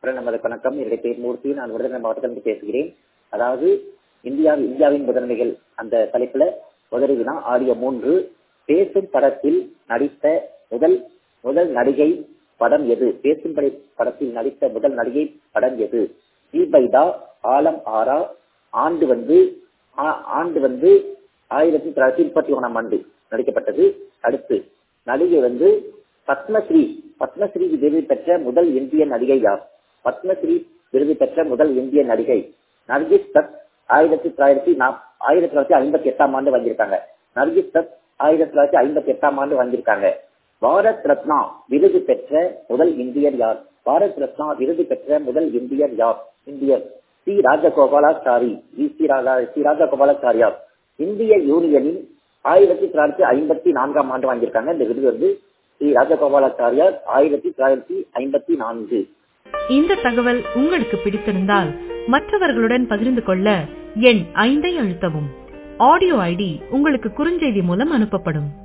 அப்புறம் நமது வணக்கம் என்னுடைய பேர் மூர்த்தி நான் விருதுநகர் மாவட்டத்திலிருந்து பேசுகிறேன் அதாவது இந்தியா இந்தியாவின் முதன்மைகள் அந்த தலைப்புல முதல் வினா ஆடியோ மூன்று பேசும் படத்தில் நடித்த முதல் முதல் நடிகை படம் எது பேசும் படை படத்தில் நடித்த முதல் நடிகை படம் எது ஸ்ரீபைதா ஆலம் ஆரா ஆண்டு வந்து ஆ- ஆண்டு வந்து ஆயிரத்தி தொள்ளாயிரத்தி முப்பத்தி ஒண்ணாம் ஆண்டு நடிக்கப்பட்டது அடுத்து நடிகை வந்து பத்மஸ்ரீ பத்மஸ்ரீ விருது பெற்ற முதல் இந்திய நடிகை யார் பத்மஸ்ரீ விருது பெற்ற முதல் இந்திய நடிகை நர்கிஸ் தத் ஆயிரத்தி தொள்ளாயிரத்தி நா- ஆயிரத்தி தொள்ளாயிரத்தி ஐம்பத்தி எட்டாம் ஆண்டு வாங்கியிருக்காங்க நர்கிஸ் தத் ஆயிரத்தி தொள்ளாயிரத்தி ஐம்பத்தி எட்டாம் ஆண்டு வாங்கியிருக்காங்க பாரத் ரத்னா விருது பெற்ற முதல் இந்தியர் யார் பாரத் ரத்னா விருது பெற்ற முதல் இந்தியர் யார் இந்தியர் C Rajagopalachari V C Raja C Rajagopalachariyar இந்திய யூனியனின் ஆயிரத்தி தொள்ளாயிரத்தி ஐம்பத்தி நான்காம் ஆண்டு வாங்கியிருக்காங்க இந்த விருது வந்து ஸ்ரீ ராஜகோபாலாச்சாரியார் ஆயிரத்தி தொள்ளாயிரத்தி ஐம்பத்தி நான்கு இந்த தகவல் உங்களுக்கு பிடித்திருந்தால் மற்றவர்களுடன் பகிர்ந்து கொள்ள எண் ஐந்தை அழுத்தவும் ஆடியோ ஐடி உங்களுக்கு குறுஞ்செய்தி மூலம் அனுப்பப்படும்